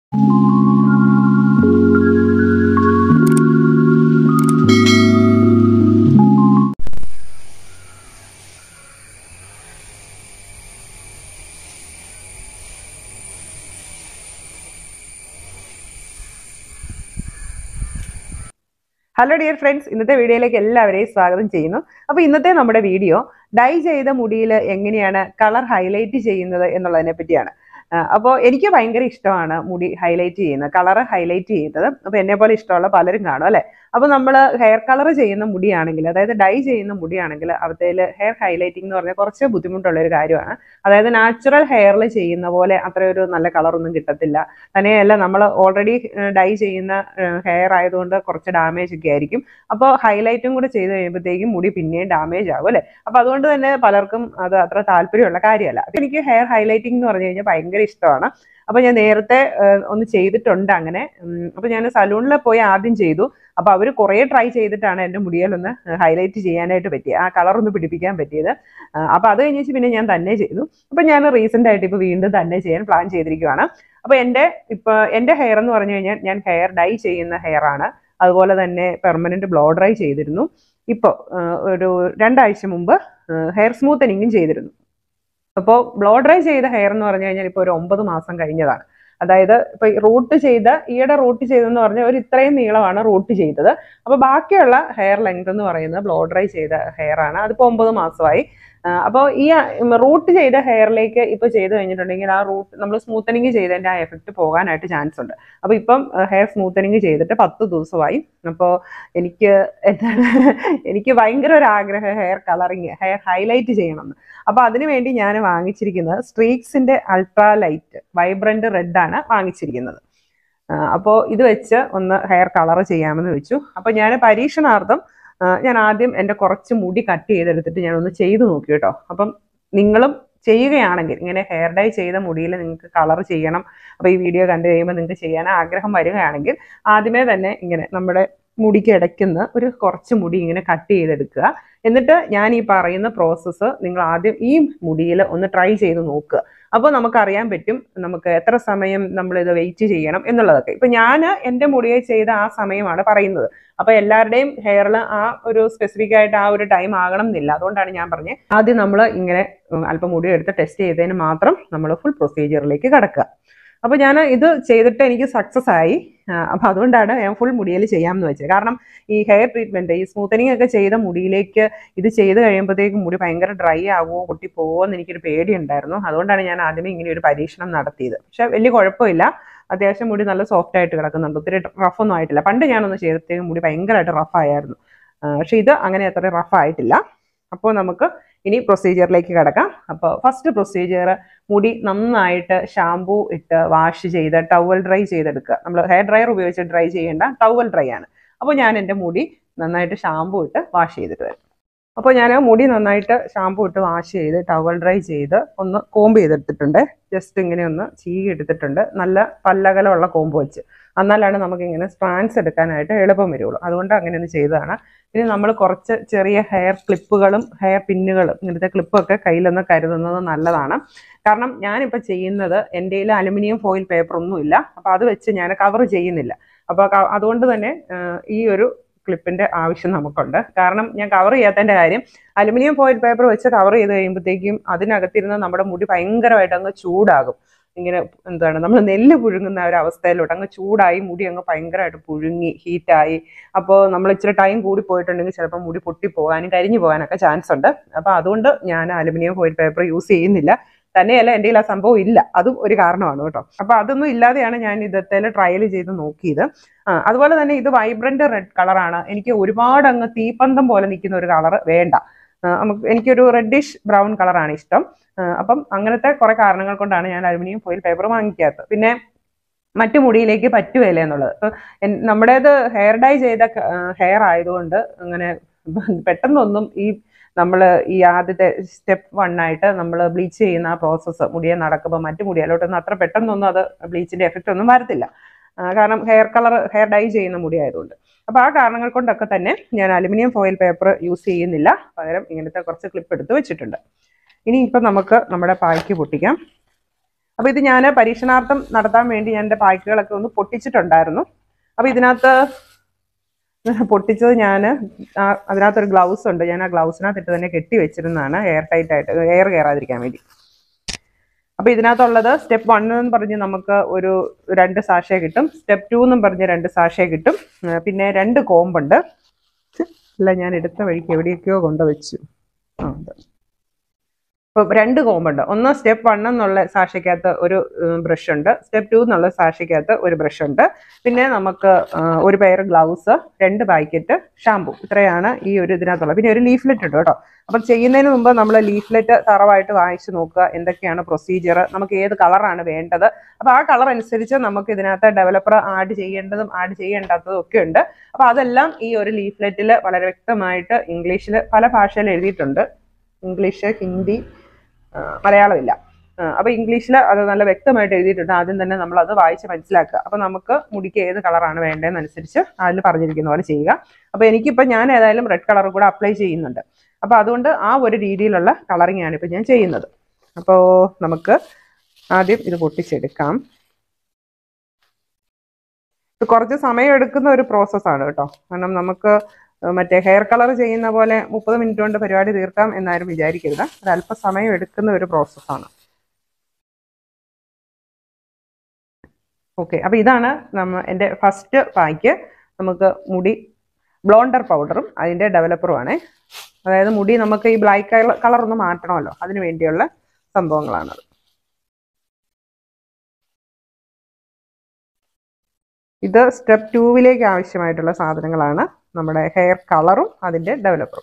hello dear friends ഇന്നത്തെ വീഡിയോയിലേക്ക് എല്ലാവരെയും സ്വാഗതം ചെയ്യുന്നു അപ്പോൾ ഇന്നത്തെ നമ്മുടെ വീഡിയോ ഡൈ ചെയ്ത മുടിയിൽ എങ്ങനെയാണ് കളർ ഹൈലൈറ്റ് ചെയ്യുന്നത് എന്നുള്ളതിനെ പറ്റിയാണ് അപ്പോൾ എനിക്ക് ഭയങ്കര ഇഷ്ടമാണ് മുടി ഹൈലൈറ്റ് ചെയ്യുന്നത് കളർ ഹൈലൈറ്റ് ചെയ്യുന്നത് അപ്പോൾ എന്നെ പോലെ ഇഷ്ടമുള്ള പലരും കാണും അല്ലേ അപ്പോൾ നമ്മൾ ഹെയർ കളർ ചെയ്യുന്ന മുടിയാണെങ്കിൽ അതായത് ഡൈ ചെയ്യുന്ന മുടിയാണെങ്കിൽ അവത്തേൽ ഹെയർ ഹൈലൈറ്റിംഗ് എന്ന് പറഞ്ഞാൽ കുറച്ച് ബുദ്ധിമുട്ടുള്ള ഒരു കാര്യമാണ് അതായത് നാച്ചുറൽ ഹെയറിൽ ചെയ്യുന്ന പോലെ അത്ര ഒരു നല്ല കളറൊന്നും കിട്ടത്തില്ല തന്നെയല്ല നമ്മൾ ഓൾറെഡി ഡൈ ചെയ്യുന്ന ഹെയർ ആയതുകൊണ്ട് കുറച്ച് ഡാമേജ് ഒക്കെ ആയിരിക്കും അപ്പോൾ ഹൈലൈറ്റും കൂടെ ചെയ്ത് കഴിയുമ്പോഴത്തേക്കും മുടി പിന്നെയും ഡാമേജ് ആകും അല്ലേ അപ്പോൾ അതുകൊണ്ട് തന്നെ പലർക്കും അത് അത്ര താല്പര്യമുള്ള കാര്യമല്ല അപ്പോൾ എനിക്ക് ഹെയർ ഹൈലൈറ്റിംഗ് എന്ന് പറഞ്ഞു കഴിഞ്ഞാൽ ഭയങ്കര ഇഷ്ടമാണ് അപ്പോൾ ഞാൻ നേരത്തെ ഏഹ്, ഒന്ന് ചെയ്തിട്ടുണ്ട് അങ്ങനെ ഉം, അപ്പോൾ ഞാൻ സലൂണിൽ പോയി ആദ്യം ചെയ്തു അപ്പോൾ അവർ കുറേ ട്രൈ ചെയ്തിട്ടാണ് എൻ്റെ മുടിയിലൊന്ന് ഹൈലൈറ്റ് ചെയ്യാനായിട്ട് പറ്റിയത് ആ കളർ ഒന്ന് പിടിപ്പിക്കാൻ പറ്റിയത് അപ്പോൾ അത് കഴിഞ്ഞിട്ട് പിന്നെ ഞാൻ തന്നെ ചെയ്തു അപ്പോൾ ഞാൻ റീസെൻ്റ് ആയിട്ട് ഇപ്പോൾ വീണ്ടും തന്നെ ചെയ്യാൻ പ്ലാൻ ചെയ്തിരിക്കുകയാണ് അപ്പോൾ എൻ്റെ ഇപ്പോൾ എൻ്റെ ഹെയർ എന്ന് പറഞ്ഞു കഴിഞ്ഞാൽ ഞാൻ ഹെയർ ഡൈ ചെയ്യുന്ന ഹെയർ ആണ് അതുപോലെ തന്നെ പെർമനന്റ് ബ്ലോ ഡ്രൈ ചെയ്തിരുന്നു ഇപ്പോൾ ഒരു രണ്ടാഴ്ച മുമ്പ് ഹെയർ സ്മൂത്തനിങ്ങും ചെയ്തിരുന്നു അപ്പോൾ ബ്ലോ ഡ്രൈ ചെയ്ത ഹെയർ എന്ന് പറഞ്ഞു കഴിഞ്ഞാൽ ഇപ്പോൾ ഒരു ഒമ്പത് മാസം കഴിഞ്ഞതാണ് അതായത് ഇപ്പൊ റൂട്ട് ചെയ്ത ഈയിടെ റൂട്ട് ചെയ്തെന്ന് പറഞ്ഞാൽ ഒരു ഇത്രയും നീളമാണ് റൂട്ട് ചെയ്തത് അപ്പോൾ ബാക്കിയുള്ള ഹെയർ ലെങ്ത് എന്ന് പറയുന്നത് ബ്ലോ ഡ്രൈ ചെയ്ത ഹെയർ ആണ് അതിപ്പോൾ ഒമ്പത് മാസമായി അപ്പോൾ ഈ റൂട്ട് ചെയ്ത ഹെയറിലേക്ക് ഇപ്പോൾ ചെയ്ത് കഴിഞ്ഞിട്ടുണ്ടെങ്കിൽ ആ റൂട്ട് നമ്മൾ സ്മൂത്തനിങ് ചെയ്തതിൻ്റെ ആ എഫക്റ്റ് പോകാനായിട്ട് ചാൻസ് ഉണ്ട് അപ്പോൾ ഇപ്പം ഹെയർ സ്മൂത്തനിങ് ചെയ്തിട്ട് പത്ത് ദിവസമായി അപ്പോൾ എനിക്ക് എന്താണ് എനിക്ക് ഭയങ്കര ഒരു ആഗ്രഹം ഹെയർ കളറിങ് ഹെയർ ഹൈലൈറ്റ് ചെയ്യണമെന്ന് അപ്പോൾ അതിനു വേണ്ടി ഞാൻ വാങ്ങിച്ചിരിക്കുന്നത് സ്ട്രീക്സിൻ്റെ അൾട്രാ ലൈറ്റ് വൈബ്രന്റ് റെഡ് ആണ് വാങ്ങിച്ചിരിക്കുന്നത് അപ്പോൾ ഇത് വെച്ച് ഒന്ന് ഹെയർ കളർ ചെയ്യാമെന്ന് വെച്ചു അപ്പോൾ ഞാൻ പരീക്ഷണാർത്ഥം ആ, ഞാൻ ആദ്യം എൻ്റെ കുറച്ച് മുടി കട്ട് ചെയ്തെടുത്തിട്ട് ഞാൻ ഒന്ന് ചെയ്തു നോക്കി കേട്ടോ അപ്പം നിങ്ങളും ചെയ്യുകയാണെങ്കിൽ ഇങ്ങനെ ഹെയർ ഡൈ ചെയ്ത മുടിയിൽ നിങ്ങൾക്ക് കളർ ചെയ്യണം അപ്പോൾ ഈ വീഡിയോ കണ്ടു കഴിയുമ്പോൾ നിങ്ങൾക്ക് ചെയ്യാൻ ആഗ്രഹം വരികയാണെങ്കിൽ ആദ്യമേ തന്നെ ഇങ്ങനെ നമ്മുടെ മുടിക്ക് ഇടയ്ക്കുന്ന ഒരു കുറച്ച് മുടി ഇങ്ങനെ കട്ട് ചെയ്തെടുക്കുക എന്നിട്ട് ഞാൻ ഈ പറയുന്ന പ്രോസസ്സ് നിങ്ങൾ ആദ്യം ഈ മുടിയിൽ ഒന്ന് ട്രൈ ചെയ്ത് നോക്കുക അപ്പോൾ നമുക്കറിയാൻ പറ്റും നമുക്ക് എത്ര സമയം നമ്മൾ ഇത് വെയിറ്റ് ചെയ്യണം എന്നുള്ളതൊക്കെ ഇപ്പൊ ഞാൻ എൻ്റെ മുടിയെ ചെയ്ത ആ സമയമാണ് പറയുന്നത് അപ്പൊ എല്ലാവരുടെയും ഹെയറിൽ ആ ഒരു സ്പെസിഫിക് ആയിട്ട് ആ ഒരു ടൈം ആകണം എന്നില്ല അതുകൊണ്ടാണ് ഞാൻ പറഞ്ഞത് ആദ്യം നമ്മൾ ഇങ്ങനെ ഉം, അല്പം മുടി എടുത്ത് ടെസ്റ്റ് ചെയ്തതിന് മാത്രം നമ്മൾ ഫുൾ പ്രൊസീജിയറിലേക്ക് കടക്കുക അപ്പോൾ ഞാൻ ഇത് ചെയ്തിട്ട് എനിക്ക് സക്സസ് ആയി അപ്പോൾ അതുകൊണ്ടാണ് ഞാൻ ഫുൾ മുടിയിൽ ചെയ്യാമെന്ന് വെച്ചത് കാരണം ഈ ഹെയർ ട്രീറ്റ്മെൻറ്റ് ഈ സ്മൂത്തനിങ് ഒക്കെ ചെയ്ത മുടിയിലേക്ക് ഇത് ചെയ്ത് കഴിയുമ്പോഴത്തേക്കും മുടി ഭയങ്കര ഡ്രൈ ആകുമോ പൊട്ടിപ്പോവോ എന്ന് എനിക്കൊരു പേടിയുണ്ടായിരുന്നു അതുകൊണ്ടാണ് ഞാൻ ആദ്യമേ ഇങ്ങനെ ഒരു പരീക്ഷണം നടത്തിയത് പക്ഷെ വലിയ കുഴപ്പമില്ല അത്യാവശ്യം മുടി നല്ല സോഫ്റ്റ് ആയിട്ട് കിടക്കുന്നുണ്ട് ഒത്തിരി റഫൊന്നും ആയിട്ടില്ല പണ്ട് ഞാനൊന്ന് ചെയ്തപ്പോഴത്തേക്കും മുടി ഭയങ്കരമായിട്ട് റഫായിരുന്നു പക്ഷെ ഇത് അങ്ങനെ അത്ര റഫ് ആയിട്ടില്ല അപ്പോൾ നമുക്ക് ഇനി പ്രൊസീജിയറിലേക്ക് കിടക്കാം അപ്പോൾ ഫസ്റ്റ് പ്രൊസീജിയർ മുടി നന്നായിട്ട് ഷാമ്പൂ ഇട്ട് വാഷ് ചെയ്ത് ടവൽ ഡ്രൈ ചെയ്തെടുക്കുക നമ്മൾ ഹെയർ ഡ്രയർ ഉപയോഗിച്ച് ഡ്രൈ ചെയ്യേണ്ട ടവൽ ഡ്രൈ ആണ് അപ്പോൾ ഞാൻ എൻ്റെ മുടി നന്നായിട്ട് ഷാമ്പൂ ഇട്ട് വാഷ് ചെയ്തിട്ട് വരും അപ്പോൾ ഞാൻ മുടി നന്നായിട്ട് ഷാമ്പൂ ഇട്ട് വാഷ് ചെയ്ത് ടവൽ ഡ്രൈ ചെയ്ത് ഒന്ന് കോമ്പ് ചെയ്തെടുത്തിട്ടുണ്ട് ജസ്റ്റ് ഇങ്ങനെ ഒന്ന് ചീകി എടുത്തിട്ടുണ്ട് നല്ല പല്ലകലമുള്ള കോമ്പ് വെച്ച് എന്നാലാണ് നമുക്ക് ഇങ്ങനെ സ്ട്രാൻസ് എടുക്കാനായിട്ട് എളുപ്പം വരുള്ളൂ അതുകൊണ്ട് അങ്ങനെ ഒന്ന് ചെയ്തതാണ് ഇനി നമ്മൾ കുറച്ച് ചെറിയ ഹെയർ ക്ലിപ്പുകളും ഹെയർ പിന്നുകളും ഇങ്ങനത്തെ ക്ലിപ്പൊക്കെ കയ്യിലൊന്ന് കരുതുന്നത് നല്ലതാണ് കാരണം ഞാനിപ്പോൾ ചെയ്യുന്നത് എൻ്റെ കയ്യിൽ അലുമിനിയം ഫോയിൽ പേപ്പർ ഒന്നുമില്ല അപ്പോൾ അത് വെച്ച് ഞാൻ കവർ ചെയ്യുന്നില്ല അപ്പോൾ ക- അതുകൊണ്ട് തന്നെ ആ, ഈ ഒരു ക്ലിപ്പിന്റെ ആവശ്യം നമുക്കുണ്ട് കാരണം ഞാൻ കവർ ചെയ്യാത്തതിന്റെ കാര്യം അലുമിനിയം ഫോയിൽ പേപ്പർ വെച്ച് കവർ ചെയ്ത് കഴിയുമ്പോഴത്തേക്കും അതിനകത്തിരുന്ന് നമ്മുടെ മുടി ഭയങ്കരമായിട്ട് അങ്ങ് ചൂടാകും ഇങ്ങനെ എന്താണ് നമ്മൾ നെല്ല് പുഴുങ്ങുന്ന ഒരു അവസ്ഥയിലോട്ട് അങ്ങ് ചൂടായി മുടി അങ്ങ് ഭയങ്കരമായിട്ട് പുഴുങ്ങി ഹീറ്റായി അപ്പോൾ നമ്മൾ ഇച്ചിരി ടൈം കൂടി പോയിട്ടുണ്ടെങ്കിൽ ചിലപ്പോൾ മുടി പൊട്ടിപ്പോകാനും കരിഞ്ഞു പോകാനൊക്കെ ചാൻസ് ഉണ്ട് അപ്പോൾ അതുകൊണ്ട് ഞാൻ അലുമിനിയം ഫോയിൽ പേപ്പർ യൂസ് ചെയ്യുന്നില്ല തന്നെയല്ല എൻ്റെ കയ്യിൽ ആ സംഭവം ഇല്ല അതും ഒരു കാരണമാണ് കേട്ടോ അപ്പോൾ അതൊന്നും ഇല്ലാതെയാണ് ഞാൻ ഇതത്തേൽ ട്രയൽ ചെയ്ത് നോക്കിയത് ആ, അതുപോലെ തന്നെ ഇത് വൈബ്രന്റ് റെഡ് കളറാണ് എനിക്ക് ഒരുപാട് അങ്ങ് തീപ്പന്തം പോലെ നിൽക്കുന്ന ഒരു കളർ വേണ്ട ആ, നമുക്ക് എനിക്കൊരു റെഡിഷ് ബ്രൗൺ കളറാണ് ഇഷ്ടം ആ, അപ്പം അങ്ങനത്തെ കുറെ കാരണങ്ങൾ കൊണ്ടാണ് ഞാൻ അലുമിനിയം ഫോയിൽ പേപ്പർ വാങ്ങിക്കാത്തത് പിന്നെ മറ്റു മുടിയിലേക്ക് പറ്റുകയില്ല എന്നുള്ളത് ഇപ്പൊ എൻ- നമ്മുടേത് ഹെയർ ഡൈ ചെയ്ത ഹെയർ ആയതുകൊണ്ട് അങ്ങനെ പെട്ടെന്നൊന്നും ഈ നമ്മൾ ഈ ആദ്യത്തെ സ്റ്റെപ്പ് വൺ ആയിട്ട് നമ്മൾ ബ്ലീച്ച് ചെയ്യുന്ന ആ പ്രോസസ്സ് മുടിയെ നടക്കുമ്പോൾ മറ്റു മുടിയിലോട്ടൊന്നും അത്ര പെട്ടെന്നൊന്നും അത് ബ്ലീച്ചിന്റെ എഫക്റ്റ് ഒന്നും വരത്തില്ല ആ, കാരണം ഹെയർ കളർ ഹെയർ ഡൈ ചെയ്യുന്ന മുടി ആയതുകൊണ്ട് അപ്പോൾ ആ കാരണങ്ങൾ കൊണ്ടൊക്കെ തന്നെ ഞാൻ അലുമിനിയം ഫോയിൽ പേപ്പർ യൂസ് ചെയ്യുന്നില്ല പകരം ഇങ്ങനത്തെ കുറച്ച് ക്ലിപ്പ് എടുത്ത് വെച്ചിട്ടുണ്ട് ഇനി ഇപ്പം നമുക്ക് നമ്മുടെ പായ്ക്ക് പൊട്ടിക്കാം അപ്പോൾ ഇത് ഞാൻ പരീക്ഷണാർത്ഥം നടത്താൻ വേണ്ടി ഞാൻ എൻ്റെ പായ്ക്കുകളൊക്കെ ഒന്ന് പൊട്ടിച്ചിട്ടുണ്ടായിരുന്നു അപ്പോൾ ഇതിനകത്ത് പൊട്ടിച്ചത് ഞാൻ അതിനകത്തൊരു ഗ്ലൗസ് ഉണ്ട് ഞാൻ ആ ഗ്ലൗസിനകത്ത് ഇട്ട് തന്നെ കെട്ടി വെച്ചിരുന്നതാണ് എയർ ടൈറ്റ് ആയിട്ട് എയർ കയറാതിരിക്കാൻ വേണ്ടി അപ്പോൾ ഇതിനകത്തുള്ളത് സ്റ്റെപ്പ് വൺ എന്ന് പറഞ്ഞ് നമുക്ക് ഒരു രണ്ട് സാഷേ കിട്ടും സ്റ്റെപ്പ് ടു എന്നും പറഞ്ഞ് രണ്ട് സാഷേ കിട്ടും ആ, പിന്നെ രണ്ട് കോമ്പുണ്ട് അല്ല ഞാൻ എടുത്ത വഴിക്ക് എവിടെയൊക്കെയോ കൊണ്ടുവച്ചു ആ അതെ ഇപ്പം രണ്ട് കോമ്പുണ്ട് ഒന്ന് സ്റ്റെപ്പ് വൺ എന്നുള്ള സാക്ഷയ്ക്കകത്ത് ഒരു ബ്രഷ് ഉണ്ട് സ്റ്റെപ്പ് ടു എന്നുള്ള സാക്ഷയ്ക്കകത്ത് ഒരു ബ്രഷ് ഉണ്ട് പിന്നെ നമുക്ക് ആ, ഒരു പെയർ ഗ്ലൗസ് രണ്ട് പാക്കറ്റ് ഷാമ്പു ഇത്രയാണ് ഈ ഒരു ഇതിനകത്തുള്ളത് പിന്നെ ഒരു ലീഫ്ലെറ്റ് ഉണ്ട് കേട്ടോ അപ്പം ചെയ്യുന്നതിന് മുമ്പ് നമ്മൾ ലീഫ്ലെറ്റ് തറവായിട്ട് വായിച്ചു നോക്കുക എന്തൊക്കെയാണ് പ്രൊസീജിയർ നമുക്ക് ഏത് കളറാണ് വേണ്ടത് അപ്പോൾ ആ കളർ അനുസരിച്ച് നമുക്ക് ഇതിനകത്ത് ഡെവലപ്പർ ആഡ് ചെയ്യേണ്ടതും ആഡ് ചെയ്യേണ്ടാത്തതും ഒക്കെ ഉണ്ട് അപ്പോൾ അതെല്ലാം ഈ ഒരു ലീഫ്ലെറ്റിൽ വളരെ വ്യക്തമായിട്ട് ഇംഗ്ലീഷിൽ പല ഭാഷയിൽ എഴുതിയിട്ടുണ്ട് ഇംഗ്ലീഷ് ഹിന്ദി ആ, മലയാളമില്ല അപ്പോൾ ഇംഗ്ലീഷിൽ അത് നല്ല വ്യക്തമായിട്ട് എഴുതിയിട്ടുണ്ട് ആദ്യം തന്നെ നമ്മൾ അത് വായിച്ച് മനസ്സിലാക്കുക അപ്പോൾ നമുക്ക് മുടിക്ക് ഏത് കളറാണ് വേണ്ടതെന്ന് അനുസരിച്ച് അതിൽ പറഞ്ഞിരിക്കുന്ന പോലെ ചെയ്യുക അപ്പോൾ എനിക്കിപ്പോൾ ഞാൻ ഏതായാലും റെഡ് കളർ കൂടെ അപ്ലൈ ചെയ്യുന്നുണ്ട് അപ്പോൾ അതുകൊണ്ട് ആ ഒരു രീതിയിലുള്ള കളറിംഗ് ആണ് ഇപ്പോൾ ഞാൻ ചെയ്യുന്നത് അപ്പോൾ നമുക്ക് ആദ്യം ഇത് പൊട്ടിച്ചെടുക്കാം ഇത് കുറച്ച് സമയം എടുക്കുന്ന ഒരു പ്രോസസ്സാണ് കേട്ടോ കാരണം നമുക്ക് മറ്റേ ഹെയർ കളർ ചെയ്യുന്ന പോലെ മുപ്പത് മിനിറ്റ് കൊണ്ട് പരിപാടി തീർക്കാം എന്നാരും വിചാരിക്കരുത് അത് അല്പ സമയം എടുക്കുന്ന ഒരു പ്രോസസ്സാണ് ഓക്കെ അപ്പോൾ ഇതാണ് നമ്മ എൻ്റെ ഫസ്റ്റ് പായ്ക്ക് നമുക്ക് മുടി ബ്ലോണ്ടർ പൗഡറും അതിൻ്റെ ഡെവലപ്പറുമാണ് അതായത് മുടി നമുക്ക് ഈ ബ്ലാക്ക് കളർ ഒന്ന് മാറ്റണമല്ലോ അതിന് വേണ്ടിയുള്ള സംഭവങ്ങളാണത് ഇത് സ്റ്റെപ്പ് ടൂവിലേക്ക് ആവശ്യമായിട്ടുള്ള സാധനങ്ങളാണ് നമ്മുടെ ഹെയർ കളറും അതിൻ്റെ ഡെവലപ്പറും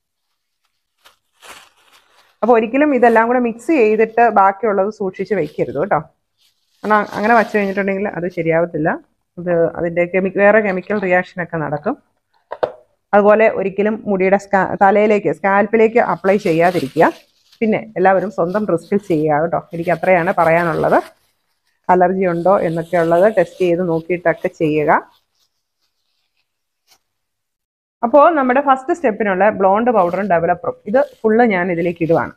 അപ്പോൾ ഒരിക്കലും ഇതെല്ലാം കൂടെ മിക്സ് ചെയ്തിട്ട് ബാക്കിയുള്ളത് സൂക്ഷിച്ച് വെക്കരുത് കേട്ടോ കാരണം അങ്ങനെ വച്ചു കഴിഞ്ഞിട്ടുണ്ടെങ്കിൽ അത് ശരിയാവത്തില്ല അത് അതിൻ്റെ കെമി വേറെ കെമിക്കൽ റിയാക്ഷനൊക്കെ നടക്കും അതുപോലെ ഒരിക്കലും മുടിയുടെ സ്കാ തലയിലേക്ക് സ്കാൽപ്പിലേക്ക് അപ്ലൈ ചെയ്യാതിരിക്കുക പിന്നെ എല്ലാവരും സ്വന്തം റിസ്കിൽ ചെയ്യുക കേട്ടോ എനിക്ക് അത്രയാണ് പറയാനുള്ളത് അലർജി ഉണ്ടോ എന്നൊക്കെ ഉള്ളത് ടെസ്റ്റ് ചെയ്ത് നോക്കിയിട്ടൊക്കെ ചെയ്യുക അപ്പോൾ നമ്മുടെ ഫസ്റ്റ് സ്റ്റെപ്പിനുള്ള ബ്ലോണ്ട് പൗഡറും ഡെവലപ്പറും ഇത് ഫുള്ള് ഞാൻ ഇതിലേക്ക് ഇടുവാണ്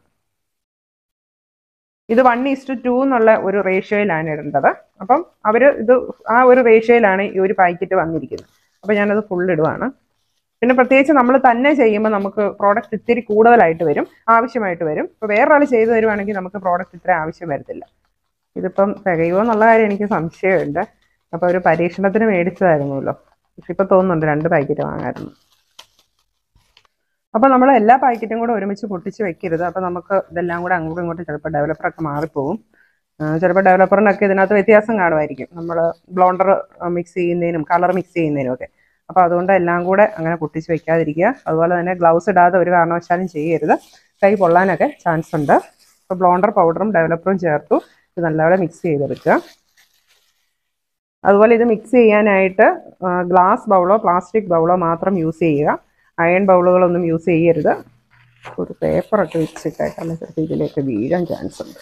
ഇത് വൺ ഈസ്റ്റ് ടു എന്നുള്ള ഒരു റേഷ്യോയിലാണ് ഇടേണ്ടത് അപ്പം അവർ ഇത് ആ ഒരു റേഷ്യോയിലാണ് ഈ ഒരു പാക്കറ്റ് വന്നിരിക്കുന്നത് അപ്പോൾ ഞാനത് ഫുൾ ഇടുവാണ് പിന്നെ പ്രത്യേകിച്ച് നമ്മൾ തന്നെ ചെയ്യുമ്പോൾ നമുക്ക് പ്രോഡക്റ്റ് ഇത്തിരി കൂടുതലായിട്ട് വരും ആവശ്യമായിട്ട് വരും ഇപ്പോൾ വേറൊരാൾ ചെയ്തു തരുവാണെങ്കിൽ നമുക്ക് പ്രോഡക്റ്റ് ഇത്ര ആവശ്യം വരത്തില്ല ഇതിപ്പം തികയുമോ എന്നുള്ള കാര്യം എനിക്ക് സംശയമുണ്ട് അപ്പോൾ ഒരു പരീക്ഷണത്തിന് മേടിച്ചതായിരുന്നല്ലോ പക്ഷെ ഇപ്പോൾ തോന്നുന്നുണ്ട് രണ്ട് പാക്കറ്റ് വാങ്ങാമായിരുന്നു അപ്പോൾ നമ്മൾ എല്ലാ പാക്കറ്റും കൂടെ ഒരുമിച്ച് പൊട്ടിച്ച് വെക്കരുത് അപ്പോൾ നമുക്ക് ഇതെല്ലാം കൂടെ അങ്ങോട്ടും ഇങ്ങോട്ടും ചിലപ്പോൾ ഡെവലപ്പറൊക്കെ മാറിപ്പോകും ആ, ചിലപ്പോൾ ഡെവലപ്പറിനൊക്കെ ഇതിനകത്ത് വ്യത്യാസം കാണുമായിരിക്കും നമ്മൾ ബ്ലോണ്ടർ മിക്സ് ചെയ്യുന്നതിനും കളർ മിക്സ് ചെയ്യുന്നതിനും ഒക്കെ അപ്പോൾ അതുകൊണ്ട് എല്ലാം കൂടെ അങ്ങനെ പൊട്ടിച്ച് വെക്കാതിരിക്കുക അതുപോലെ തന്നെ ഗ്ലൗസ് ഇടാതെ ഒരു കാരണവശാലും ചെയ്യരുത് കൈ പൊള്ളാനൊക്കെ ചാൻസ് ഉണ്ട് അപ്പോൾ ബ്ലോണ്ടർ പൗഡറും ഡെവലപ്പറും ചേർത്തു ഇത് നല്ലപോലെ മിക്സ് ചെയ്തെടുക്കുക അതുപോലെ ഇത് മിക്സ് ചെയ്യാനായിട്ട് ഗ്ലാസ് ബൗളോ പ്ലാസ്റ്റിക് ബൗളോ മാത്രം യൂസ് ചെയ്യുക അയൺ ബൗളുകളൊന്നും യൂസ് ചെയ്യരുത് ഒരു പേപ്പറൊക്കെ വെച്ചിട്ടേക്കാം അല്ലെങ്കിൽ ചിലപ്പോൾ ഇതിലേക്ക് വീഴാൻ ചാൻസ് ഉണ്ട്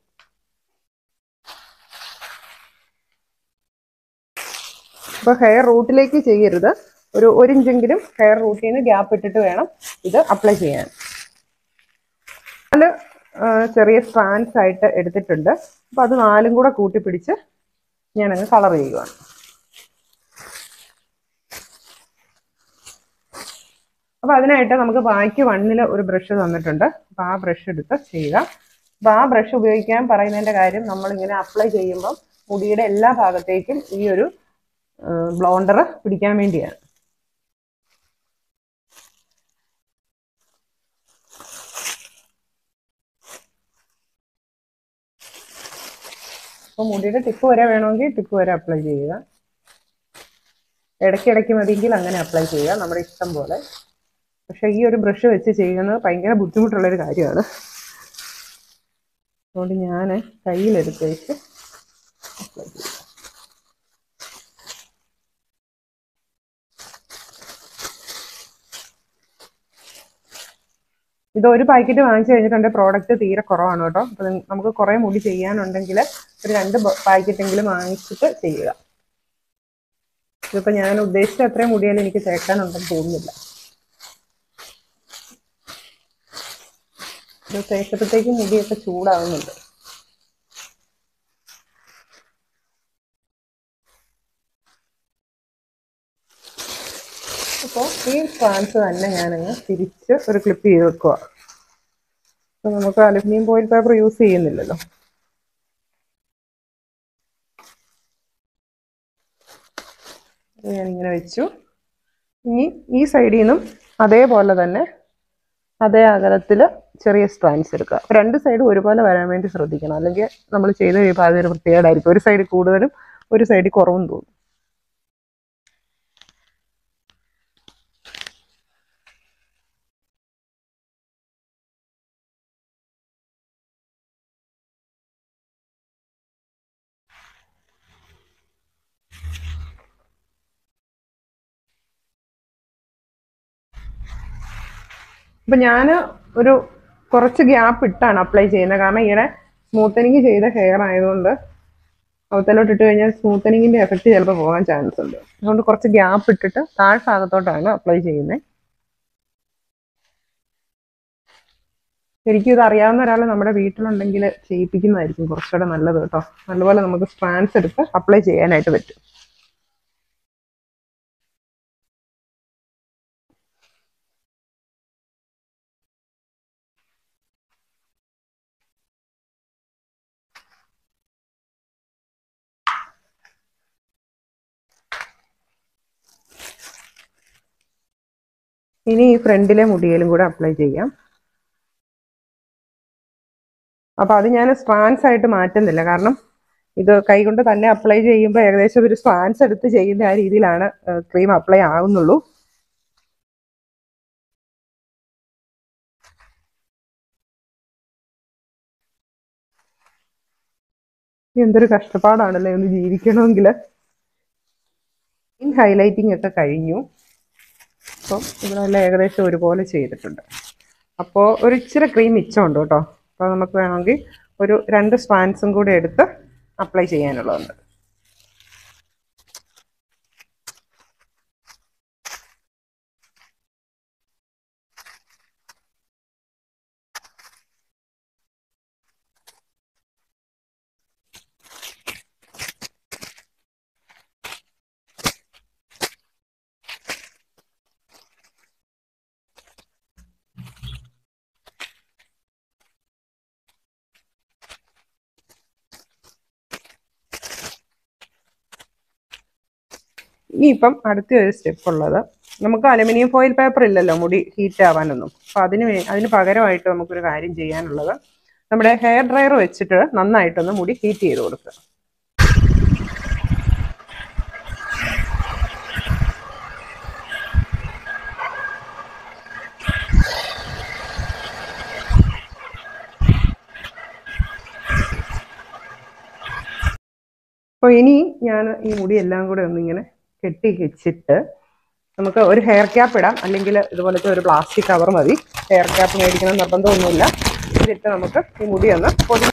അപ്പോൾ ഹെയർ റൂട്ടിലേക്ക് ചെയ്യരുത് ഒരു ഒരു ഇഞ്ചെങ്കിലും ഹെയർ റൂട്ടിൽ നിന്ന് ഗ്യാപ്പ് ഇട്ടിട്ട് വേണം ഇത് അപ്ലൈ ചെയ്യാൻ നാല് ആ, ചെറിയ സ്ട്രാൻഡ്സ് ആയിട്ട് എടുത്തിട്ടുണ്ട് അപ്പോൾ അത് നാലും കൂടെ കൂട്ടിപ്പിടിച്ച് ഞാനങ്ങ് കളർ ചെയ്യുവാണ് അപ്പോൾ അതിനായിട്ട് നമുക്ക് ബാക്കി വണ്ണിൽ ഒരു ബ്രഷ് തന്നിട്ടുണ്ട് അപ്പോൾ ആ ബ്രഷ് എടുത്ത് ചെയ്യുക അപ്പോൾ ആ ബ്രഷ് ഉപയോഗിക്കാൻ പറയുന്നതിൻ്റെ കാര്യം നമ്മളിങ്ങനെ അപ്ലൈ ചെയ്യുമ്പം മുടിയുടെ എല്ലാ ഭാഗത്തേക്കും ഈ ഒരു ബ്ലോണ്ടർ പിടിക്കാൻ വേണ്ടിയാണ് അപ്പോൾ മുടിയുടെ ടിപ്പ് വരെ വേണമെങ്കിൽ ടിപ്പ് വരെ അപ്ലൈ ചെയ്യുക ഇടയ്ക്കിടയ്ക്ക് മതിയെങ്കിൽ അങ്ങനെ അപ്ലൈ ചെയ്യുക നമ്മുടെ ഇഷ്ടം പോലെ പക്ഷേ ഈ ഒരു ബ്രഷ് വെച്ച് ചെയ്യുന്നത് ഭയങ്കര ബുദ്ധിമുട്ടുള്ളൊരു കാര്യമാണ് അതുകൊണ്ട് ഞാൻ കയ്യിലെടുത്തേക്ക് അപ്ലൈ ചെയ്യും ഇത് ഒരു പാക്കറ്റ് വാങ്ങിച്ചു കഴിഞ്ഞിട്ടുണ്ട് പ്രോഡക്റ്റ് തീരെ കുറവാണ് കേട്ടോ അപ്പോൾ നിങ്ങ- നമുക്ക് കുറേ മുടി ചെയ്യാനുണ്ടെങ്കിൽ ഒരു രണ്ട് പാക്കറ്റ് എങ്കിലും വാങ്ങിച്ചിട്ട് ചെയ്യുക ഇതിപ്പോൾ ഞാൻ ഉദ്ദേശിച്ച അത്രയും മുടിയാലും എനിക്ക് തേക്കാനുണ്ടെന്ന് തോന്നുന്നില്ല ഇത് തേച്ചപ്പോഴത്തേക്കും മുടിയൊക്കെ ചൂടാവുന്നുണ്ട് അപ്പോൾ ഈ സ്ട്രാൻസ് തന്നെ ഞാനങ്ങ് തിരിച്ച് ഒരു ക്ലിപ്പ് ചെയ്ത് വെക്കുക അപ്പോൾ നമുക്ക് അലുമിനിയം ഫോയിൽ പേപ്പർ യൂസ് ചെയ്യുന്നില്ലല്ലോ ഞാനിങ്ങനെ വെച്ചു ഇനി ഈ സൈഡിൽ നിന്നും അതേപോലെ തന്നെ അതേ അകലത്തിൽ ചെറിയ സ്ട്രാൻസ് എടുക്കുക രണ്ട് സൈഡും ഒരുപോലെ വരാൻ വേണ്ടി ശ്രദ്ധിക്കണം അല്ലെങ്കിൽ നമ്മൾ ചെയ്ത് കഴിയുമ്പോൾ അതൊരു വൃത്തികേടായിരിക്കും ഒരു സൈഡിൽ കൂടുതലും ഒരു സൈഡിൽ കുറവും തോന്നും അപ്പം ഞാൻ ഒരു കുറച്ച് ഗ്യാപ്പ് ഇട്ടാണ് അപ്ലൈ ചെയ്യുന്നത് കാരണം ഇങ്ങനെ സ്മൂത്തനിങ് ചെയ്ത ഹെയർ ആയതുകൊണ്ട് അവത്തലോട്ട് ഇട്ട് കഴിഞ്ഞാൽ സ്മൂത്തനിങ്ങിൻ്റെ എഫക്റ്റ് ചിലപ്പോൾ പോകാൻ ചാൻസ് ഉണ്ട് അതുകൊണ്ട് കുറച്ച് ഗ്യാപ്പ് ഇട്ടിട്ട് താഴ്ഭാഗത്തോട്ടാണ് അപ്ലൈ ചെയ്യുന്നത് ശരിക്കും ഇത് അറിയാവുന്ന ഒരാൾ നമ്മുടെ വീട്ടിലുണ്ടെങ്കിൽ ചെയ്യിപ്പിക്കുന്നതായിരിക്കും കുറച്ചുകൂടെ നല്ലത് കേട്ടോ നല്ലപോലെ നമുക്ക് സ്ട്രാൻസ് എടുത്ത് അപ്ലൈ ചെയ്യാനായിട്ട് പറ്റും ഇനി ഈ ഫ്രണ്ടിലെ മുടിയിലും കൂടെ അപ്ലൈ ചെയ്യാം അപ്പൊ അത് ഞാൻ സ്ട്രാൻസ് ആയിട്ട് മാറ്റുന്നില്ല കാരണം ഇത് കൈകൊണ്ട് തന്നെ അപ്ലൈ ചെയ്യുമ്പോൾ ഏകദേശം ഒരു സ്ട്രാൻസ് എടുത്ത് ചെയ്യുന്ന ആ രീതിയിലാണ് ക്രീം അപ്ലൈ ആവുന്നുള്ളൂ എന്തൊരു കഷ്ടപ്പാടാണല്ലേ ഒന്ന് ജീവിക്കണമെങ്കിൽ ഹൈലൈറ്റിംഗ് ഒക്കെ കഴിഞ്ഞു അപ്പം ഇവിടെ എല്ലാം ഏകദേശം ഒരുപോലെ ചെയ്തിട്ടുണ്ട് അപ്പോൾ ഒരു ഇച്ചിരി ക്രീം മിച്ചമുണ്ട് കേട്ടോ അപ്പോൾ നമുക്ക് വേണമെങ്കിൽ ഒരു രണ്ട് സ്പാൻസും കൂടി എടുത്ത് അപ്ലൈ ചെയ്യാനുള്ളതുണ്ട് ഇനിയിപ്പം അടുത്ത ഒരു സ്റ്റെപ്പ് ഉള്ളത് നമുക്ക് അലുമിനിയം ഫോയിൽ പേപ്പർ ഇല്ലല്ലോ മുടി ഹീറ്റ് ആവാനൊന്നും അപ്പം അതിന് വേ അതിന് പകരമായിട്ട് നമുക്കൊരു കാര്യം ചെയ്യാനുള്ളത് നമ്മുടെ ഹെയർ ഡ്രയർ വെച്ചിട്ട് നന്നായിട്ടൊന്ന് മുടി ഹീറ്റ് ചെയ്ത് കൊടുക്കുക അപ്പോൾ ഇനി ഞാൻ ഈ മുടി എല്ലാം കൂടെ ഒന്നിങ്ങനെ കെട്ടി വെച്ചിട്ട് നമുക്ക് ഒരു ഹെയർ ക്യാപ്പ് ഇടാം അല്ലെങ്കിൽ ഇതുപോലത്തെ ഒരു പ്ലാസ്റ്റിക് കവർ മതി ഹെയർ ക്യാപ്പ് മേടിക്കണം നിർബന്ധമൊന്നുമില്ല ഇതിട്ട് നമുക്ക് ഈ മുടി ഒന്ന് പൊടി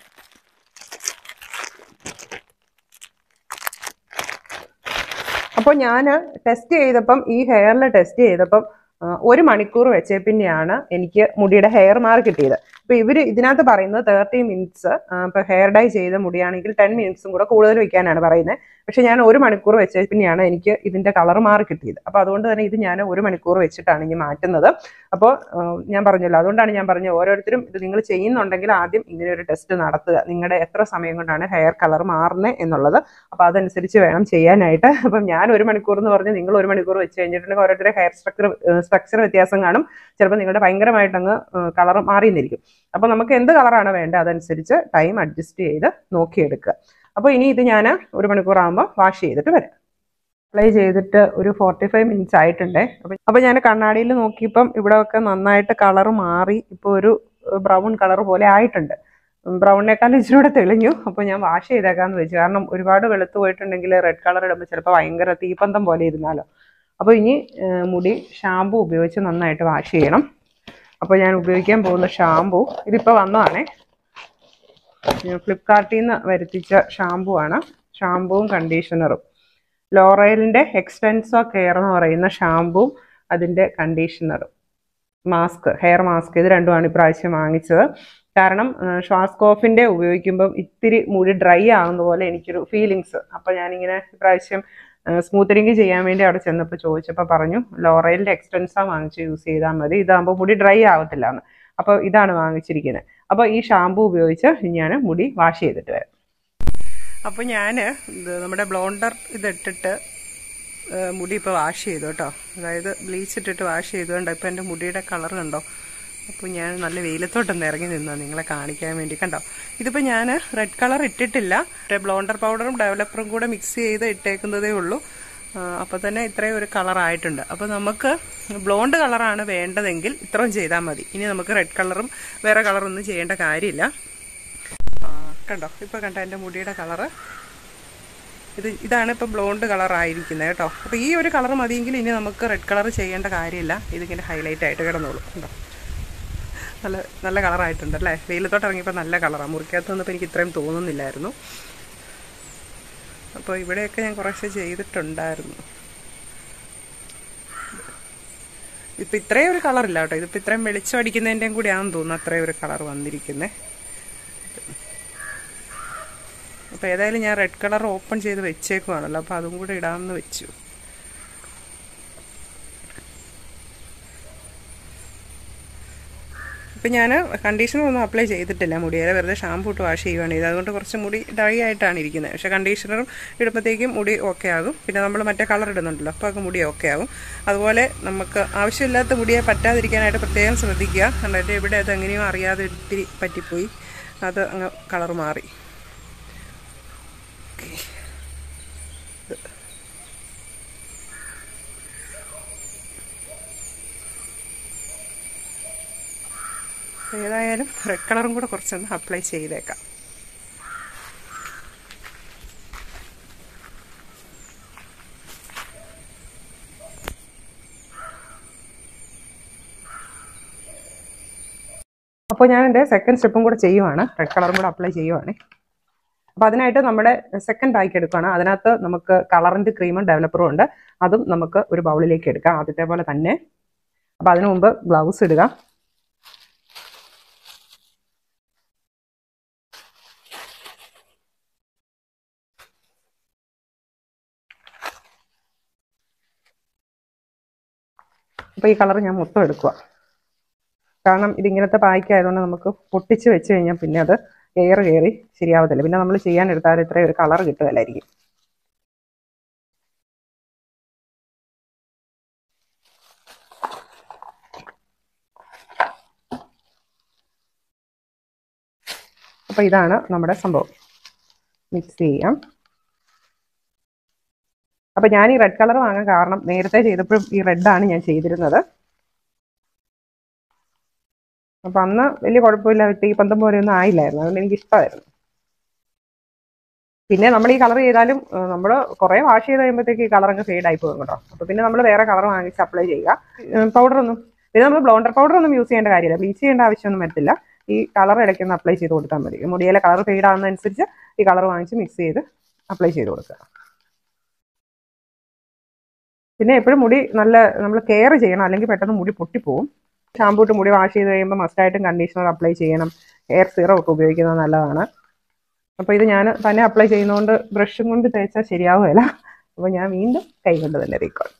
അപ്പോൾ ഞാൻ ടെസ്റ്റ് ചെയ്തപ്പം ഈ ഹെയറിൽ ടെസ്റ്റ് ചെയ്തപ്പം ആ, ഒരു മണിക്കൂർ വെച്ചേ പിന്നെയാണ് എനിക്ക് മുടിയുടെ ഹെയർ മാറി കിട്ടിയത് അപ്പോൾ ഇവർ ഇതിനകത്ത് പറയുന്നത് തേർട്ടി മിനിറ്റ്സ് ഇപ്പോൾ ഹെയർ ഡൈ ചെയ്ത മുടിയാണെങ്കിൽ ടെൻ മിനിറ്റ്സും കൂടെ കൂടുതൽ വെക്കാനാണ് പറയുന്നത് പക്ഷെ ഞാൻ ഒരു മണിക്കൂർ വെച്ച പിന്നെയാണ് എനിക്ക് ഇതിൻ്റെ കളർ മാറി കിട്ടിയത് അപ്പോൾ അതുകൊണ്ട് തന്നെ ഇത് ഞാൻ ഒരു മണിക്കൂർ വെച്ചിട്ടാണ് ഇനി മാറ്റുന്നത് അപ്പോൾ ഞാൻ പറഞ്ഞല്ലോ അതുകൊണ്ടാണ് ഞാൻ പറഞ്ഞത് ഓരോരുത്തരും ഇത് നിങ്ങൾ ചെയ്യുന്നുണ്ടെങ്കിൽ ആദ്യം ഇങ്ങനെ ഒരു ടെസ്റ്റ് നടത്തുക നിങ്ങളുടെ എത്ര സമയം കൊണ്ടാണ് ഹെയർ കളർ മാറുന്നത് എന്നുള്ളത് അപ്പോൾ അതനുസരിച്ച് വേണം ചെയ്യാനായിട്ട് അപ്പം ഞാൻ ഒരു മണിക്കൂർ എന്ന് പറഞ്ഞ് നിങ്ങൾ ഒരു മണിക്കൂർ വെച്ച് കഴിഞ്ഞിട്ടുണ്ടെങ്കിൽ ഓരോരുത്തരുടെ ഹെയർ സ്ട്രക്ചർ സ്ട്രക്ചർ വ്യത്യാസം കാണും ചിലപ്പോൾ നിങ്ങളുടെ ഭയങ്കരമായിട്ട് അങ്ങ് കളർ മാറിയെന്നിരിക്കും അപ്പോൾ നമുക്ക് എന്ത് കളറാണ് വേണ്ടത് അതനുസരിച്ച് ടൈം അഡ്ജസ്റ്റ് ചെയ്ത് നോക്കിയെടുക്കുക അപ്പോൾ ഇനി ഇത് ഞാൻ ഒരു മണിക്കൂർ ആകുമ്പോൾ വാഷ് ചെയ്തിട്ട് വരാം അപ്ലൈ ചെയ്തിട്ട് ഒരു ഫോർട്ടി ഫൈവ് മിനിറ്റ്സ് ആയിട്ടുണ്ടേ അപ്പം അപ്പോൾ ഞാൻ കണ്ണാടിയിൽ നോക്കിയപ്പം ഇവിടെ ഒക്കെ നന്നായിട്ട് കളർ മാറി ഇപ്പോൾ ഒരു ബ്രൗൺ കളർ പോലെ ആയിട്ടുണ്ട് ബ്രൗണിനേക്കാളും ഇച്ചിരി കൂടെ തെളിഞ്ഞു അപ്പോൾ ഞാൻ വാഷ് ചെയ്തേക്കാന്ന് വെച്ചു കാരണം ഒരുപാട് വെളുത്ത് പോയിട്ടുണ്ടെങ്കിൽ റെഡ് കളർ ഇടുമ്പോൾ ചിലപ്പോൾ ഭയങ്കര തീപ്പന്തം പോലെ ഇരുന്നാലോ അപ്പോൾ ഇനി ഏഹ്, മുടി ഷാമ്പു ഉപയോഗിച്ച് നന്നായിട്ട് വാഷ് ചെയ്യണം അപ്പോൾ ഞാൻ ഉപയോഗിക്കാൻ പോകുന്ന ഷാമ്പു ഇതിപ്പോൾ വന്നതാണേ ഞാൻ ഫ്ലിപ്കാർട്ടിൽ നിന്ന് വരുത്തിച്ച ഷാമ്പു ആണ് ഷാമ്പുവും കണ്ടീഷണറും ലോറയലിൻ്റെ എക്സ്റ്റൻസോ കെയർ എന്ന് പറയുന്ന ഷാമ്പുവും അതിൻ്റെ കണ്ടീഷണറും മാസ്ക് ഹെയർ മാസ്ക് ഇത് രണ്ടുമാണ് ഇപ്രാവശ്യം വാങ്ങിച്ചത് കാരണം ഷ്വാസ്കോഫിൻ്റെ ഉപയോഗിക്കുമ്പം ഇത്തിരി മുടി ഡ്രൈ ആകുന്ന പോലെ എനിക്കൊരു ഫീലിങ്സ് അപ്പോൾ ഞാനിങ്ങനെ ഇപ്രാവശ്യം സ്മൂത്തനിങ് ചെയ്യാൻ വേണ്ടി അവിടെ ചെന്നപ്പോൾ ചോദിച്ചപ്പോൾ പറഞ്ഞു ലോറയിലിൻ്റെ എക്സ്റ്റൻസാ വാങ്ങിച്ച് യൂസ് ചെയ്താൽ മതി ഇതാകുമ്പോൾ മുടി ഡ്രൈ ആവത്തില്ല എന്ന് അപ്പോൾ ഇതാണ് വാങ്ങിച്ചിരിക്കുന്നത് അപ്പോൾ ഈ ഷാമ്പു ഉപയോഗിച്ച് ഞാൻ മുടി വാഷ് ചെയ്തിട്ട് വരാം അപ്പോൾ ഞാൻ നമ്മുടെ ബ്ലോണ്ടർ ഇതിട്ടിട്ട് ഏഹ് മുടി ഇപ്പോൾ വാഷ് ചെയ്തു കേട്ടോ അതായത് ബ്ലീച്ച് ഇട്ടിട്ട് വാഷ് ചെയ്തുകൊണ്ട് ഇപ്പോൾ എൻ്റെ മുടിയുടെ കളർ കണ്ടോ അപ്പോൾ ഞാൻ നല്ല വെയിലത്തോട്ടൊന്ന് ഇറങ്ങി നിന്നാ നിങ്ങളെ കാണിക്കാൻ വേണ്ടി കണ്ടോ ഇതിപ്പോൾ ഞാൻ റെഡ് കളർ ഇട്ടിട്ടില്ല മറ്റേ ബ്ലോണ്ടർ പൗഡറും ഡെവലപ്പറും കൂടെ മിക്സ് ചെയ്ത് ഇട്ടേക്കുന്നതേ ഉള്ളൂ അപ്പോൾ തന്നെ ഇത്രയും ഒരു കളർ ആയിട്ടുണ്ട് അപ്പോൾ നമുക്ക് ബ്ലോണ്ട് കളറാണ് വേണ്ടതെങ്കിൽ ഇത്രയും ചെയ്താൽ മതി ഇനി നമുക്ക് റെഡ് കളറും വേറെ കളറൊന്നും ചെയ്യേണ്ട കാര്യമില്ല ആ, കണ്ടോ ഇപ്പോൾ കണ്ടോ എൻ്റെ മുടിയുടെ കളറ് ഇത് ഇതാണ് ഇപ്പോൾ ബ്ലോണ്ട് കളർ ആയിരിക്കുന്നത് കേട്ടോ അപ്പോൾ ഈ ഒരു കളർ മതിയെങ്കിൽ ഇനി നമുക്ക് റെഡ് കളർ ചെയ്യേണ്ട കാര്യമില്ല ഇതിങ്ങനെ ഹൈലൈറ്റ് ആയിട്ട് കിടന്നോളൂ കണ്ടോ നല്ല നല്ല കളറായിട്ടുണ്ട് അല്ലേ വെയിലത്തോട്ട് ഇറങ്ങിയപ്പോൾ നല്ല കളറാണ് മുറിക്കകത്ത് വന്നപ്പോൾ എനിക്ക് ഇത്രയും തോന്നുന്നില്ലായിരുന്നു അപ്പോൾ ഇവിടെയൊക്കെ ഞാൻ കുറേശ്ശെ ചെയ്തിട്ടുണ്ടായിരുന്നു ഇപ്പം ഇത്രയും ഒരു കളറില്ല കേട്ടോ ഇതിപ്പോൾ ഇത്രയും വെളിച്ചം അടിക്കുന്നതിൻ്റെയും കൂടിയാണെന്ന് തോന്നുന്നു അത്രയും ഒരു കളർ വന്നിരിക്കുന്നത് അപ്പോൾ ഏതായാലും ഞാൻ റെഡ് കളർ ഓപ്പൺ ചെയ്ത് വെച്ചേക്കുവാണല്ലോ അപ്പോൾ അതും കൂടെ ഇടാമെന്ന് വെച്ചു ഇപ്പം ഞാൻ കണ്ടീഷണർ ഒന്നും അപ്ലൈ ചെയ്തിട്ടില്ല മുടിയേറെ വെറുതെ ഷാമ്പൂ ഇട്ട് വാഷ് ചെയ്യുകയാണ് ചെയ്തത് അതുകൊണ്ട് കുറച്ച് മുടി ഡ്രൈ ആയിട്ടാണ് ഇരിക്കുന്നത് പക്ഷേ കണ്ടീഷണറും ഇടുമ്പോഴത്തേക്കും മുടി ഓക്കെ ആകും പിന്നെ നമ്മൾ മറ്റേ കളർ ഇടുന്നുണ്ടല്ലോ അപ്പോൾ ഒക്കെ മുടി ഓക്കെ ആകും അതുപോലെ നമുക്ക് ആവശ്യമില്ലാത്ത മുടിയെ പറ്റാതിരിക്കാനായിട്ട് പ്രത്യേകം ശ്രദ്ധിക്കുക എന്നിട്ട് ഇവിടെ അത് എങ്ങനെയോ അറിയാതെ ഇത്തിരി പറ്റിപ്പോയി അത് അങ്ങ് കളർ മാറി ഏതായാലും റെഡ് കളറും കൂടെ കുറച്ചൊന്ന് അപ്ലൈ ചെയ്തേക്കാം അപ്പോൾ ഞാൻ എൻ്റെ സെക്കൻഡ് സ്റ്റെപ്പും കൂടെ ചെയ്യുവാണ് റെഡ് കളറും കൂടെ അപ്ലൈ ചെയ്യുവാണ് അപ്പോൾ അതിനായിട്ട് നമ്മുടെ സെക്കൻഡ് പാക്ക് എടുക്കുകയാണ് അതിനകത്ത് നമുക്ക് കളറിൻ്റെ ക്രീമും ഡെവലപ്പറും ഉണ്ട് അതും നമുക്ക് ഒരു ബൗളിലേക്ക് എടുക്കാം ആദ്യത്തെ പോലെ തന്നെ അപ്പോൾ അതിനു മുമ്പ് ഗ്ലൗസ് ഇടുക അപ്പോൾ ഈ കളർ ഞാൻ മൊത്തം എടുക്കുക കാരണം ഇതിങ്ങനത്തെ പായ്ക്കായതുകൊണ്ട് നമുക്ക് പൊട്ടിച്ച് വെച്ച് കഴിഞ്ഞാൽ പിന്നെ അത് എയർ കയറി ശരിയാവത്തില്ല പിന്നെ നമ്മൾ ചെയ്യാൻ എടുത്താൽ ഇത്രയും ഒരു കളർ കിട്ടുകയില്ലായിരിക്കും അപ്പോൾ ഇതാണ് നമ്മുടെ സംഭവം മിക്സ് ചെയ്യാം അപ്പോൾ ഞാൻ ഈ റെഡ് കളർ വാങ്ങാൻ കാരണം നേരത്തെ ചെയ്തപ്പോഴും ഈ റെഡാണ് ഞാൻ ചെയ്തിരുന്നത് അപ്പം അന്ന് വലിയ കുഴപ്പമില്ല ഈ പന്തം പോലെ ഒന്നും ആയില്ലായിരുന്നു അതുകൊണ്ട് എനിക്ക് ഇഷ്ടമായിരുന്നു പിന്നെ നമ്മൾ ഈ കളർ ചെയ്താലും നമ്മൾ കുറേ വാഷ് ചെയ്ത് കഴിയുമ്പോഴത്തേക്ക് ഈ കളർ അങ്ങ് ഫെയ്ഡ് ആയി പോകും കേട്ടോ അപ്പോൾ പിന്നെ നമ്മൾ വേറെ കളർ വാങ്ങിച്ച് അപ്ലൈ ചെയ്യുക പൗഡർ ഒന്നും പിന്നെ നമ്മൾ ബ്ലോണ്ടർ പൗഡർ ഒന്നും യൂസ് ചെയ്യേണ്ട കാര്യമില്ല ബ്ലീച്ച് ചെയ്യേണ്ട ആവശ്യമൊന്നും വരത്തില്ല ഈ കളർ ഇടയ്ക്കൊന്ന് അപ്ലൈ ചെയ്ത് കൊടുത്താൽ മതി മുടിയിലെ കളർ ഫെയ്ഡ് ആകുന്നതനുസരിച്ച് ഈ കളർ വാങ്ങിച്ച് മിക്സ് ചെയ്ത് അപ്ലൈ ചെയ്ത് കൊടുക്കുക പിന്നെ എപ്പോഴും മുടി നല്ല നമ്മൾ കെയർ ചെയ്യണം അല്ലെങ്കിൽ പെട്ടെന്ന് മുടി പൊട്ടിപ്പോവും ഷാമ്പൂ ഇട്ട് മുടി വാഷ് ചെയ്ത് കഴിയുമ്പോൾ മസ്റ്റായിട്ടും കണ്ടീഷണർ അപ്ലൈ ചെയ്യണം ഹെയർ സീറം ഒക്കെ ഉപയോഗിക്കുന്നത് നല്ലതാണ് അപ്പോൾ ഇത് ഞാൻ തന്നെ അപ്ലൈ ചെയ്യുന്നതുകൊണ്ട് ബ്രഷും കൊണ്ട് തേച്ചാൽ ശരിയാവുകയില്ല അപ്പോൾ ഞാൻ വീണ്ടും കൈ കൊണ്ട് തന്നെ തേക്കോളാം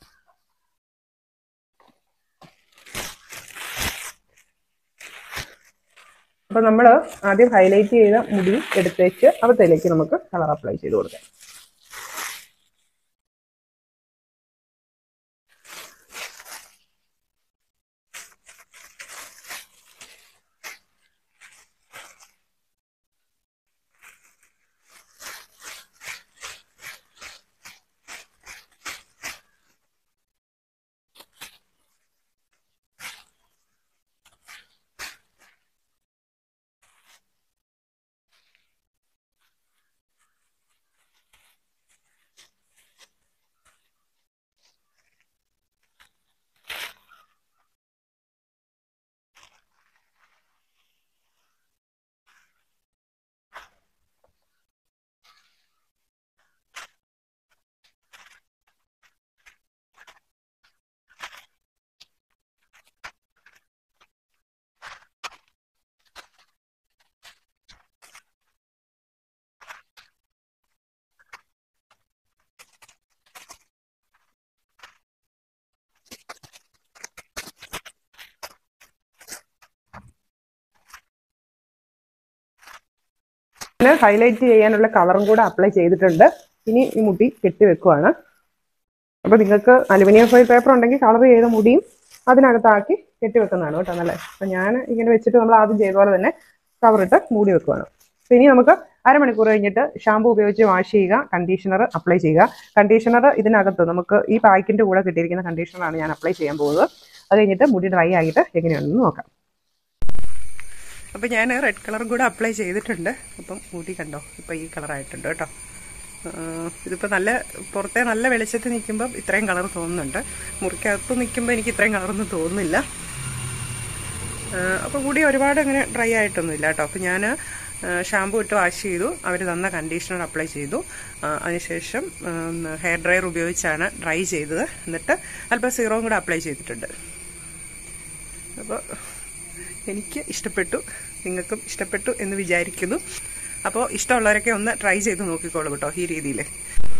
അപ്പോൾ നമ്മൾ ആദ്യം ഹൈലൈറ്റ് ചെയ്ത മുടി എടുത്തേച്ച് അവത്തേലേക്ക് നമുക്ക് കളർ അപ്ലൈ ചെയ്ത് കൊടുക്കാം ഞാൻ ഹൈലൈറ്റ് ചെയ്യാനുള്ള കളറും കൂടെ അപ്ലൈ ചെയ്തിട്ടുണ്ട് ഇനി ഈ മുടി കെട്ടി വെക്കുവാണ് അപ്പോൾ നിങ്ങൾക്ക് അലുമിനിയം ഫോയിൽ പേപ്പർ ഉണ്ടെങ്കിൽ കളർ ചെയ്ത മുടിയും അതിനകത്താക്കി കെട്ടി വെക്കുന്നതാണ് കേട്ടോ നല്ല അപ്പം ഞാൻ ഇങ്ങനെ വെച്ചിട്ട് നമ്മൾ ആദ്യം ചെയ്ത പോലെ തന്നെ കവറിട്ട് മൂടി വെക്കുവാണ് അപ്പോൾ ഇനി നമുക്ക് അരമണിക്കൂർ കഴിഞ്ഞിട്ട് ഷാമ്പു ഉപയോഗിച്ച് വാഷ് ചെയ്യുക കണ്ടീഷണർ അപ്ലൈ ചെയ്യുക കണ്ടീഷണർ ഇതിനകത്ത് നമുക്ക് ഈ പാക്കിൻ്റെ കൂടെ കിട്ടിയിരിക്കുന്ന കണ്ടീഷണറാണ് ഞാൻ അപ്ലൈ ചെയ്യാൻ പോകുന്നത് അത് കഴിഞ്ഞിട്ട് മുടി ഡ്രൈ ആയിട്ട് എങ്ങനെയാണെന്ന് നോക്കാം അപ്പോൾ ഞാൻ റെഡ് കളറും കൂടെ അപ്ലൈ ചെയ്തിട്ടുണ്ട് അപ്പം മുടി കണ്ടോ ഇപ്പോൾ ഈ കളറായിട്ടുണ്ട് കേട്ടോ ഇതിപ്പോൾ നല്ല പുറത്തെ നല്ല വെളിച്ചത്തിൽ നിൽക്കുമ്പം ഇത്രയും കളർ തോന്നുന്നുണ്ട് മുറിക്കകത്ത് നിൽക്കുമ്പോൾ എനിക്ക് ഇത്രയും കളറൊന്നും തോന്നുന്നില്ല അപ്പോൾ മുടി ഒരുപാട് അങ്ങനെ ഡ്രൈ ആയിട്ടൊന്നുമില്ല കേട്ടോ അപ്പോൾ ഞാൻ ഷാമ്പു ഇട്ട് വാഷ് ചെയ്തു അവർ തന്ന കണ്ടീഷണർ അപ്ലൈ ചെയ്തു അതിനുശേഷം ഹെയർ ഡ്രയർ ഉപയോഗിച്ചാണ് ഡ്രൈ ചെയ്തത് എന്നിട്ട് അല്പം സീറോയും കൂടെ അപ്ലൈ ചെയ്തിട്ടുണ്ട് അപ്പോൾ എനിക്ക് ഇഷ്ടപ്പെട്ടു നിങ്ങൾക്കും ഇഷ്ടപ്പെട്ടു എന്ന് വിചാരിക്കുന്നു അപ്പോൾ ഇഷ്ടമുള്ളവരൊക്കെ ഒന്ന് ട്രൈ ചെയ്ത് നോക്കിക്കോളൂ കേട്ടോ ഈ രീതിയിൽ